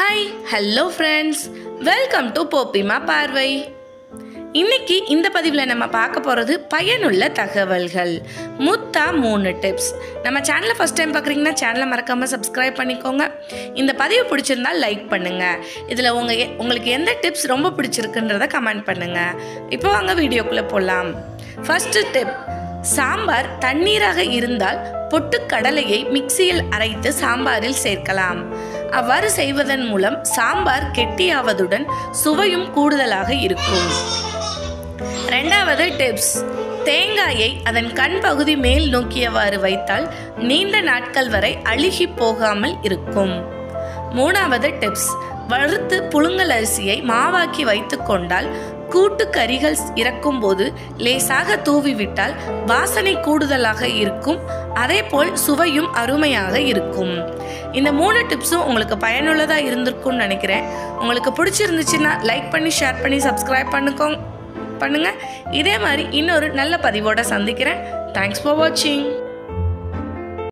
hi hello friends welcome to போப்பிமா பார்வை இன்னைக்கு இந்த பதிவில் நம்ம பார்க்க போகிறது பயனுள்ள தகவல்கள் முத்தா மூணு டிப்ஸ் நம்ம சேனலை ஃபஸ்ட் டைம் பார்க்குறீங்கன்னா சேனலை மறக்காமல் சப்ஸ்கிரைப் பண்ணிக்கோங்க இந்த பதிவு பிடிச்சிருந்தா லைக் பண்ணுங்கள் இதில் உங்கள் உங்களுக்கு எந்த டிப்ஸ் ரொம்ப பிடிச்சிருக்குன்றத கமெண்ட் பண்ணுங்கள் இப்போ வாங்க வீடியோக்குள்ளே போகலாம் ஃபஸ்ட்டு டிப் சாம்பார் தண்ணீராக இருந்தால் பொட்டுக்கடலையை மிக்சியில் அரைத்து சாம்பாரில் சேர்க்கலாம் அவ்வாறு செய்வதன் மூலம் சாம்பார் கெட்டியாவதுடன் சுவையும் கூடுதலாக இருக்கும் ரெண்டாவது டிப்ஸ் தேங்காயை அதன் கண் பகுதி மேல் நோக்கியவாறு வைத்தால் நீண்ட நாட்கள் வரை அழுகி போகாமல் இருக்கும் மூணாவது டிப்ஸ் வறுத்து புழுங்கல் அரிசியை மாவாக்கி வைத்து கொண்டால் கூட்டு கறிகள் இறக்கும் போது லேசாக தூவிவிட்டால் வாசனை கூடுதலாக இருக்கும் அதே போல் சுவையும் அருமையாக இருக்கும் இந்த மூணு டிப்ஸும் உங்களுக்கு பயனுள்ளதாக இருந்திருக்கும்னு நினைக்கிறேன் உங்களுக்கு பிடிச்சிருந்துச்சுன்னா லைக் பண்ணி ஷேர் பண்ணி சப்ஸ்கிரைப் பண்ணிக்கோங்க பண்ணுங்க இதே மாதிரி இன்னொரு நல்ல பதிவோட சந்திக்கிறேன் தேங்க்ஸ் ஃபார் வாட்சிங்